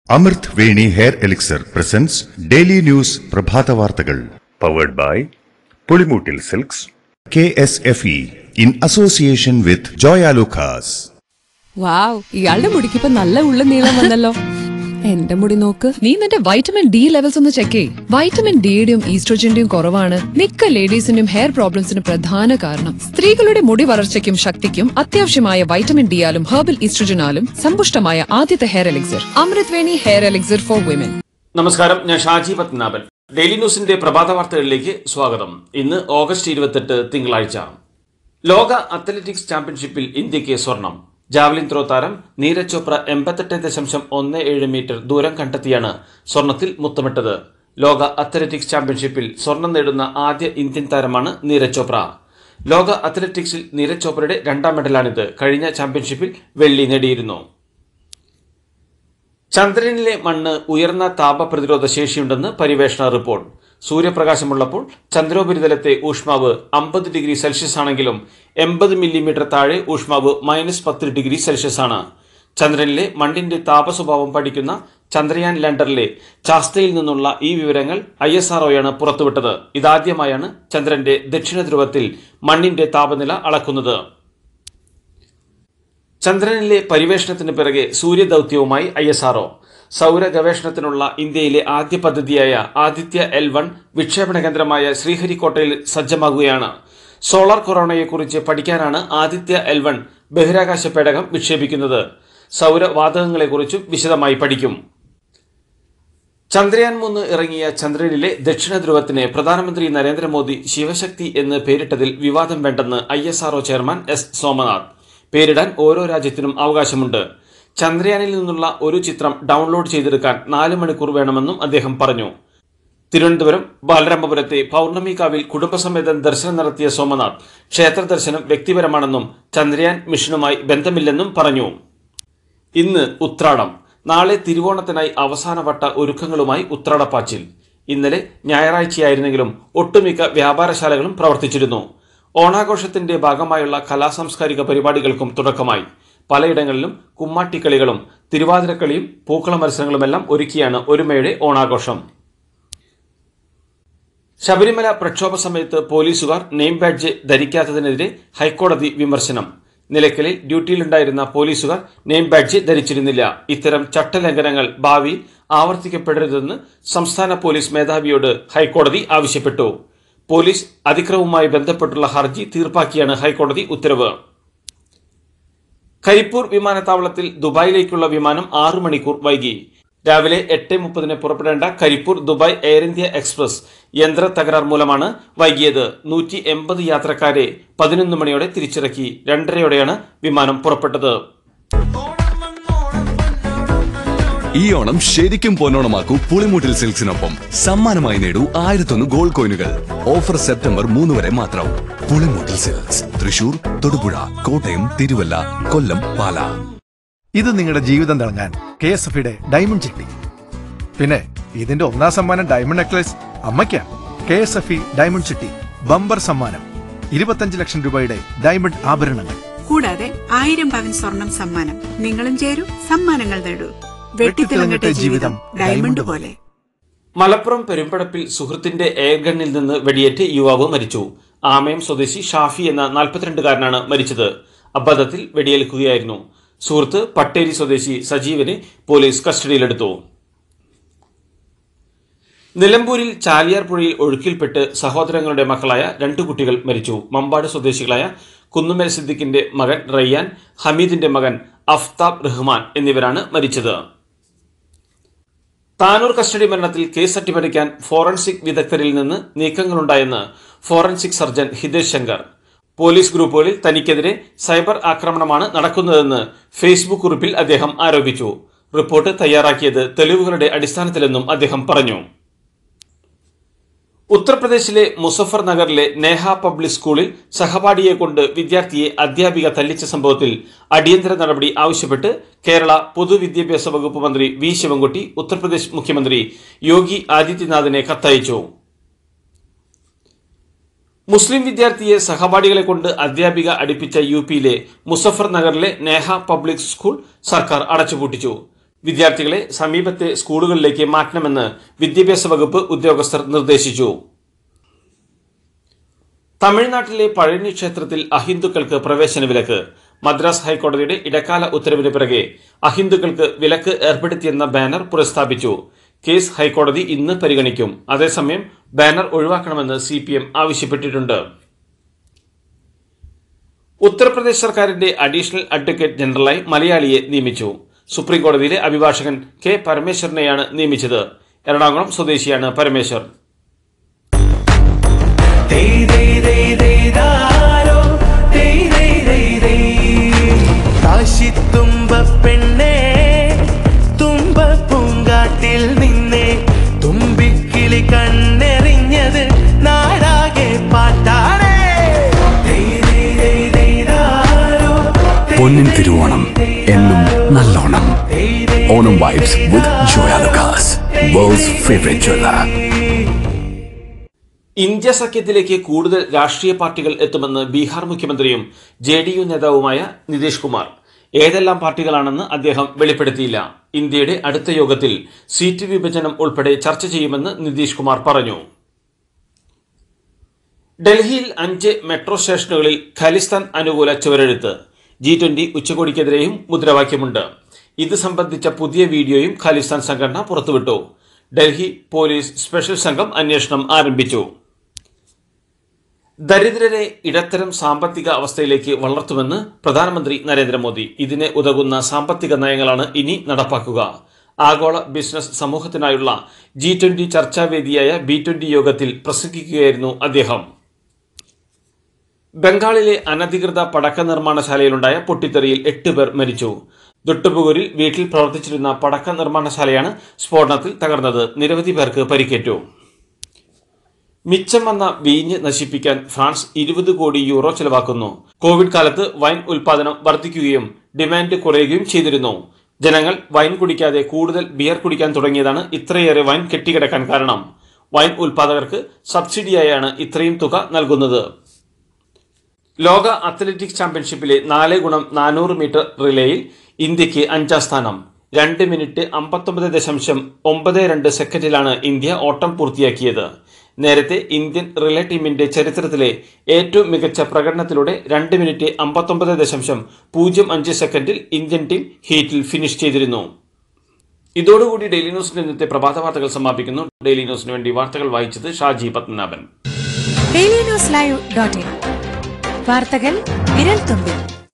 അമൃത് Veni hair elixir presents daily news പ്രഭാത വാർത്തകൾ powered by Pulimoottil silks K S F E in association with Joyalukkas wow ഇയാളുടെ മുടിക്കിപ്പോ നല്ല ഉള്ള നീളം വന്നല്ലോ എന്റെ മുടി നോക്ക് നീ നിന്റെ വൈറ്റമിൻ ഡി ലെവൽസ് ഒന്ന് ചെക്ക് ചെയ് വൈറ്റമിൻ ഡിയുടെയും ഈസ്ട്രോജന്റെയും കുറവാണ് മിക്ക ലേഡീസിന്റെയും ഹെയർ പ്രോബ്ലംസിന് പ്രധാന കാരണം സ്ത്രീകളുടെ മുടി വളർച്ചയ്ക്കും ശക്തിക്കും അത്യാവശ്യമായ വൈറ്റമിൻ ഡിയാലും ഹെർബൽ ഈസ്ട്രോജനാലും സമ്പുഷ്ടമായ ആദ്യത്തെ hair elixir Amrit Veni hair elixir for women നമസ്കാരം ഞാൻ ഷാജി പത്മനാഭൻ ഡെയിലി ന്യൂസിന്റെ പ്രഭാത വാർത്തകളിലേക്ക് സ്വാഗതം ഇന്ന് ഓഗസ്റ്റ് ഇരുപത്തെട്ട് തിങ്കളാഴ്ച ലോക അത്ലറ്റിക്സ് ചാമ്പ്യൻഷിപ്പിൽ ഇന്ത്യക്ക് സ്വർണം ജാവലിൻ ത്രോ താരം നീരജ് ചോപ്ര എൺപത്തെട്ട് ദശാംശം ഒന്ന് ഏഴ് മീറ്റർ ദൂരം കണ്ടെത്തിയാണ് സ്വർണത്തിൽ മുത്തമിട്ടത് ലോക അത്ലറ്റിക്സ് ചാമ്പ്യൻഷിപ്പിൽ സ്വർണം നേടുന്ന ആദ്യ ഇന്ത്യൻ താരമാണ് നീരജ് ചോപ്ര ലോക അത്ലറ്റിക്സിൽ നീരജ് ചോപ്രയുടെ രണ്ടാം മെഡലാണിത് കഴിഞ്ഞ ചാമ്പ്യൻഷിപ്പിൽ വെള്ളി നേടിയിരുന്നു ചന്ദ്രനിലെ മണ്ണ് ഉയർന്ന താപപ്രതിരോധ ശേഷിയുണ്ടെന്ന് പരിവേഷണ റിപ്പോർട്ട് സൂര്യപ്രകാശമുള്ളപ്പോൾ ചന്ദ്രോപരിതലത്തെ ഊഷ്മാവ് അമ്പത് ഡിഗ്രി സെൽഷ്യസ് ആണെങ്കിലും എൺപത് മില്ലിമീറ്റർ താഴെ ഊഷ്മാവ് മൈനസ് പത്ത് ഡിഗ്രി സെൽഷ്യസ് ആണ് ചന്ദ്രനിലെ മണ്ണിന്റെ താപസ്വഭാവം പഠിക്കുന്ന ചന്ദ്രയാൻ ലാൻഡറിലെ ചാസ്തയിൽ നിന്നുള്ള ഈ വിവരങ്ങൾ ഐ എസ് ആർഒയാണ് പുറത്തുവിട്ടത് ഇതാദ്യമായാണ് ചന്ദ്രന്റെ ദക്ഷിണ ധ്രുവത്തിൽ മണ്ണിന്റെ താപനില അളക്കുന്നത് ചന്ദ്രനിലെ പരിവേഷണത്തിന് പിറകെ സൂര്യദൌത്യവുമായി ഐ എസ് ആർഒ സൗര ഗവേഷണത്തിനുള്ള ഇന്ത്യയിലെ ആദ്യ പദ്ധതിയായ ആദിത്യ എൽ വൺ വിക്ഷേപണ കേന്ദ്രമായ ശ്രീഹരിക്കോട്ടയിൽ സജ്ജമാകുകയാണ് സോളാർ കൊറോണയെക്കുറിച്ച് പഠിക്കാനാണ് ആദിത്യ എൽ വൺ ബഹിരാകാശ പേടകം വിക്ഷേപിക്കുന്നത് സൗരവാതകങ്ങളെക്കുറിച്ചും വിശദമായി പഠിക്കും ചന്ദ്രയാൻ മൂന്ന് ഇറങ്ങിയ ചന്ദ്രനിലെ ദക്ഷിണ ധ്രുവത്തിന് പ്രധാനമന്ത്രി നരേന്ദ്രമോദി ശിവശക്തി എന്ന് പേരിട്ടതിൽ വിവാദം വേണ്ടെന്ന് I S R O chairman S Somnath പേരിടാൻ ഓരോ രാജ്യത്തിനും അവകാശമുണ്ട് ചന്ദ്രയാനിൽ നിന്നുള്ള ഒരു ചിത്രം ഡൗൺലോഡ് ചെയ്തെടുക്കാൻ നാല് മണിക്കൂർ വേണമെന്നും അദ്ദേഹം പറഞ്ഞു തിരുവനന്തപുരം ബാലരാമപുരത്തെ പൗർണമികാവിൽ കുടുംബസമേതം ദർശനം നടത്തിയ സോമനാഥ് ക്ഷേത്ര ദർശനം വ്യക്തിപരമാണെന്നും ചന്ദ്രയാൻ മിഷനുമായി ബന്ധമില്ലെന്നും പറഞ്ഞു ഇന്ന് ഉത്രാടം നാളെ തിരുവോണത്തിനായി അവസാനവട്ട ഒരുക്കങ്ങളുമായി ഉത്രാടപ്പാച്ചിൽ ഇന്നലെ ഞായറാഴ്ചയായിരുന്നെങ്കിലും ഒട്ടുമിക്ക വ്യാപാരശാലകളും പ്രവർത്തിച്ചിരുന്നു ഓണാഘോഷത്തിന്റെ ഭാഗമായുള്ള കലാസാംസ്കാരിക പരിപാടികൾക്കും തുടക്കമായി പലയിടങ്ങളിലും കുമ്മാട്ടിക്കളികളും തിരുവാതിരക്കളിയും പൂക്കള മത്സരങ്ങളുമെല്ലാം ഒരുക്കിയാണ് ഒരുമയുടെ ഓണാഘോഷം ശബരിമല പ്രക്ഷോഭ സമയത്ത് പോലീസുകാർ നെയിം ബാഡ്ജ് ധരിക്കാത്തതിനെതിരെ ഹൈക്കോടതി വിമർശനം നിലയ്ക്കലിൽ ഡ്യൂട്ടിയിലുണ്ടായിരുന്ന പോലീസുകാർ നെയിം ബാഡ്ജ് ധരിച്ചിരുന്നില്ല ഇത്തരം ചട്ടലംഘനങ്ങൾ ഭാവിയിൽ ആവർത്തിക്കപ്പെടരുതെന്ന് സംസ്ഥാന പോലീസ് മേധാവിയോട് ഹൈക്കോടതി ആവശ്യപ്പെട്ടു പോലീസ് അതിക്രമവുമായി ബന്ധപ്പെട്ടുള്ള ഹർജി തീർപ്പാക്കിയാണ് ഹൈക്കോടതി ഉത്തരവ് കരിപ്പൂർ വിമാനത്താവളത്തിൽ ദുബായിലേക്കുള്ള വിമാനം ആറു മണിക്കൂർ വൈകി രാവിലെ എട്ട് മുപ്പതിന് പുറപ്പെടേണ്ട Karipur Dubai air India express യന്ത്ര തകരാർ മൂലമാണ് വൈകിയത് നൂറ്റി എൺപത് യാത്രക്കാരെ പതിനൊന്ന് മണിയോടെ തിരിച്ചിറക്കി രണ്ടരയോടെയാണ് വിമാനം പുറപ്പെട്ടത് ഈ ഓണം ശരിക്കും പൊന്നോണമാക്കൂ പുളിമൂട്ടിൽ സിൽക്സിനൊപ്പം സമ്മാനമായി നേടൂ ആയിരത്തൊന്ന് ഗോൾഡ് കോയിനുകൾ ഓഫർ സെപ്റ്റംബർ മൂന്ന് വരെ മാത്രം പുളിമൂട്ടിൽ സിൽക്സ് തൃശൂർ തൊടുപുഴ കോട്ടയം തിരുവല്ല കൊല്ലം പാല ഇത് നിങ്ങളുടെ ജീവിതം തിളങ്ങാൻ K S F diamond chitty പിന്നെ ഇതിന്റെ ഒന്നാം സമ്മാനം ഡയമണ്ട് നെക്ലസ് അമ്മയ്ക്കാ K S F diamond chitty bumper സമ്മാനം ഇരുപത്തഞ്ച് ലക്ഷം രൂപയുടെ ഡയമണ്ട് ആഭരണങ്ങൾ കൂടാതെ ആയിരം പവൻ സ്വർണം സമ്മാനം നിങ്ങളും ചേരൂ സമ്മാനങ്ങൾ നേടൂ വെട്ടിത്തിളങ്ങട്ടെ ജീവിതം ഡയമണ്ട് പോലെ മലപ്പുറം പെരുമ്പടപ്പിൽ സുഹൃത്തിന്റെ എയർഗണ്ണിൽ നിന്ന് വെടിയേറ്റ് യുവാവ് മരിച്ചു ആമയം സ്വദേശി ഷാഫി എന്ന നാൽപ്പത്തിരണ്ടുകാരനാണ് മരിച്ചത് അബദ്ധത്തിൽ വെടിയേൽക്കുകയായിരുന്നു സുഹൃത്ത് പട്ടേരി സ്വദേശി സജീവനെ പോലീസ് കസ്റ്റഡിയിലെടുത്തു നിലമ്പൂരിൽ ചാലിയാർ പുഴയിൽ ഒഴുക്കിൽപ്പെട്ട് സഹോദരങ്ങളുടെ മക്കളായ രണ്ടു കുട്ടികൾ മരിച്ചു മമ്പാട് സ്വദേശികളായ കുന്നുമേൽ സിദ്ദിഖിന്റെ മകൻ റയ്യാൻ ഹമീദിന്റെ മകൻ അഫ്താബ് റഹ്മാൻ എന്നിവരാണ് മരിച്ചത് താനൂർ കസ്റ്റഡി മരണത്തിൽ കേസ് അട്ടിമറിക്കാൻ ഫോറൻസിക് വിദഗ്ധരിൽ നിന്ന് നീക്കങ്ങളുണ്ടായെന്ന് forensic surgeon Hitesh Shankar police ഗ്രൂപ്പുകളിൽ തനിക്കെതിരെ സൈബർ ആക്രമണമാണ് നടക്കുന്നതെന്ന് ഫേസ്ബുക്ക് കുറിപ്പിൽ അദ്ദേഹം ആരോപിച്ചു റിപ്പോർട്ട് തയ്യാറാക്കിയത് തെളിവുകളുടെ അടിസ്ഥാനത്തിലെന്നും അദ്ദേഹം പറഞ്ഞു ഉത്തർപ്രദേശിലെ മുസഫർ നഗറിലെ നേഹ പബ്ലിക് സ്കൂളിൽ സഹപാഠിയെ കൊണ്ട് വിദ്യാർത്ഥിയെ അധ്യാപിക തല്ലിച്ച സംഭവത്തിൽ അടിയന്തര നടപടി ആവശ്യപ്പെട്ട് കേരള പൊതുവിദ്യാഭ്യാസ വകുപ്പ് മന്ത്രി വി ശിവൻകുട്ടി ഉത്തർപ്രദേശ് മുഖ്യമന്ത്രി യോഗി ആദിത്യനാഥിനെ കത്തയച്ചു മുസ്ലിം വിദ്യാർത്ഥിയെ സഹപാഠികളെ കൊണ്ട് അധ്യാപിക അടുപ്പിച്ച യു പിയിലെ മുസഫർ നഗറിലെ നേഹ പബ്ലിക് സ്കൂൾ സർക്കാർ അടച്ചുപൂട്ടിച്ചു വിദ്യാർത്ഥികളെ സമീപത്തെ സ്കൂളുകളിലേക്ക് മാറ്റണമെന്ന് വിദ്യാഭ്യാസ വകുപ്പ് ഉദ്യോഗസ്ഥർ നിർദ്ദേശിച്ചു തമിഴ്നാട്ടിലെ പഴനി ക്ഷേത്രത്തിൽ അഹിന്ദുക്കൾക്ക് പ്രവേശന വിലക്ക് മദ്രാസ് ഹൈക്കോടതിയുടെ ഇടക്കാല ഉത്തരവിന് പിറകെ അഹിന്ദുക്കൾക്ക് വിലക്ക് ഏർപ്പെടുത്തിയെന്ന ബാനർ പുനഃസ്ഥാപിച്ചു കേസ് ഹൈക്കോടതി ഇന്ന് പരിഗണിക്കും അതേസമയം ബാനർ ഒഴിവാക്കണമെന്ന് സി ആവശ്യപ്പെട്ടിട്ടുണ്ട് ഉത്തർപ്രദേശ് സർക്കാരിന്റെ അഡീഷണൽ അഡ്വക്കേറ്റ് ജനറലായി മലയാളിയെ നിയമിച്ചു സുപ്രീം കോടതിയിലെ അഭിഭാഷകൻ കെ പരമേശ്വരനെയാണ് നിയമിച്ചത് എറണാകുളം സ്വദേശിയാണ് പരമേശ്വർ കാശിത്തുമ്പ പെണ്ണേ തുമ്പ പൂങ്കാട്ടിൽ നിന്നെ തുമ്പിക്കിളി കണ്ണെറിഞ്ഞത് നാടാകെ പാട്ടാണേ പൊന്നിൻ തിരുവോണം എന്നും നല്ലോണം Onam vibes with Joyalukkas world's favourite jeweller India സഖ്യത്തിലേക്ക് കൂടുതൽ രാഷ്ട്രീയ പാർട്ടികൾ എത്തുമെന്ന് ബീഹാർ മുഖ്യമന്ത്രിയും ജെ ഡി യു നേതാവുമായ നിതീഷ് കുമാർ ഏതെല്ലാം പാർട്ടികളാണെന്ന് അദ്ദേഹം വെളിപ്പെടുത്തിയില്ല ഇന്ത്യയുടെ അടുത്ത യോഗത്തിൽ സീറ്റ് വിഭജനം ഉൾപ്പെടെ ചർച്ച ചെയ്യുമെന്ന് നിതീഷ് കുമാർ പറഞ്ഞു ഡൽഹിയിൽ അഞ്ച് മെട്രോ സ്റ്റേഷനുകളിൽ ഖലിസ്ഥാൻ അനുകൂല ചുവരെഴുത്ത് ജി ട്വന്റി ഉച്ചകോടിക്കെതിരെയും മുദ്രാവാക്യമുണ്ട് ഇത് സംബന്ധിച്ച പുതിയ വീഡിയോയും ഖലിസ്ഥാൻ സംഘടന പുറത്തുവിട്ടു ഡൽഹി പോലീസ് സ്പെഷ്യൽ സംഘം അന്വേഷണം ആരംഭിച്ചു ദരിദ്രരെ ഇടത്തരം സാമ്പത്തിക അവസ്ഥയിലേക്ക് വളർത്തുമെന്ന് പ്രധാനമന്ത്രി നരേന്ദ്രമോദി ഇതിന് ഉതകുന്ന സാമ്പത്തിക നയങ്ങളാണ് ഇനി നടപ്പാക്കുക ആഗോള ബിസിനസ് സമൂഹത്തിനായുള്ള ജി ട്വന്റി ചർച്ചാവേദിയായ ബി ട്വന്റി യോഗത്തിൽ പ്രസംഗിക്കുകയായിരുന്നു അദ്ദേഹം ബംഗാളിലെ അനധികൃത പടക്ക നിർമ്മാണശാലയിലുണ്ടായ പൊട്ടിത്തെറിയിൽ എട്ട് പേർ മരിച്ചു ദുട്ടുപുകൂരിൽ വീട്ടിൽ പ്രവർത്തിച്ചിരുന്ന പടക്ക നിർമ്മാണശാലയാണ് സ്ഫോടനത്തിൽ തകർന്നത് നിരവധി പേർക്ക് പരിക്കേറ്റു മിച്ചം വന്ന വീഞ്ഞ് നശിപ്പിക്കാൻ ഫ്രാൻസ് ഇരുപത് കോടി യൂറോ ചെലവാക്കുന്നു കോവിഡ് കാലത്ത് വൈൻ ഉൽപാദനം വർദ്ധിക്കുകയും ഡിമാൻഡ് കുറയുകയും ചെയ്തിരുന്നു ജനങ്ങൾ വൈൻ കുടിക്കാതെ കൂടുതൽ ബിയർ കുടിക്കാൻ തുടങ്ങിയതാണ് ഇത്രയേറെ വൈൻ കെട്ടിക്കിടക്കാൻ കാരണം വൈൻ ഉൽപാദകർക്ക് സബ്സിഡിയായാണ് ഇത്രയും തുക നൽകുന്നത് ലോക അത്ലറ്റിക്സ് ചാമ്പ്യൻഷിപ്പിലെ നാല് ഗുണം നാനൂറ് മീറ്റർ റിലേയിൽ ഇന്ത്യക്ക് അഞ്ചാം സ്ഥാനം രണ്ട് മിനിറ്റ് അമ്പത്തൊമ്പത് ദശാംശം ഒമ്പത് രണ്ട് സെക്കൻഡിലാണ് ഇന്ത്യ ഓട്ടം പൂർത്തിയാക്കിയത് നേരത്തെ ഇന്ത്യൻ റിലേ ടീമിന്റെ ചരിത്രത്തിലെ ഏറ്റവും മികച്ച പ്രകടനത്തിലൂടെ രണ്ട് മിനിറ്റ് അമ്പത്തൊമ്പത് ദശാംശം പൂജ്യം അഞ്ച് സെക്കൻഡിൽ ഇന്ത്യൻ ടീം ഹീറ്റിൽ ഫിനിഷ് ചെയ്തിരുന്നു ഇതോടുകൂടി ഡെയിലി ന്യൂസിന്റെ ഇന്നത്തെ പ്രഭാത വാർത്തകൾ സമാപിക്കുന്നു ഡെയിലി ന്യൂസിന് വേണ്ടി വാർത്തകൾ വായിച്ചത് Shaji Padmanabhan daily news live dot in വാർത്തകൾ വിരൽ തുമ്പിൽ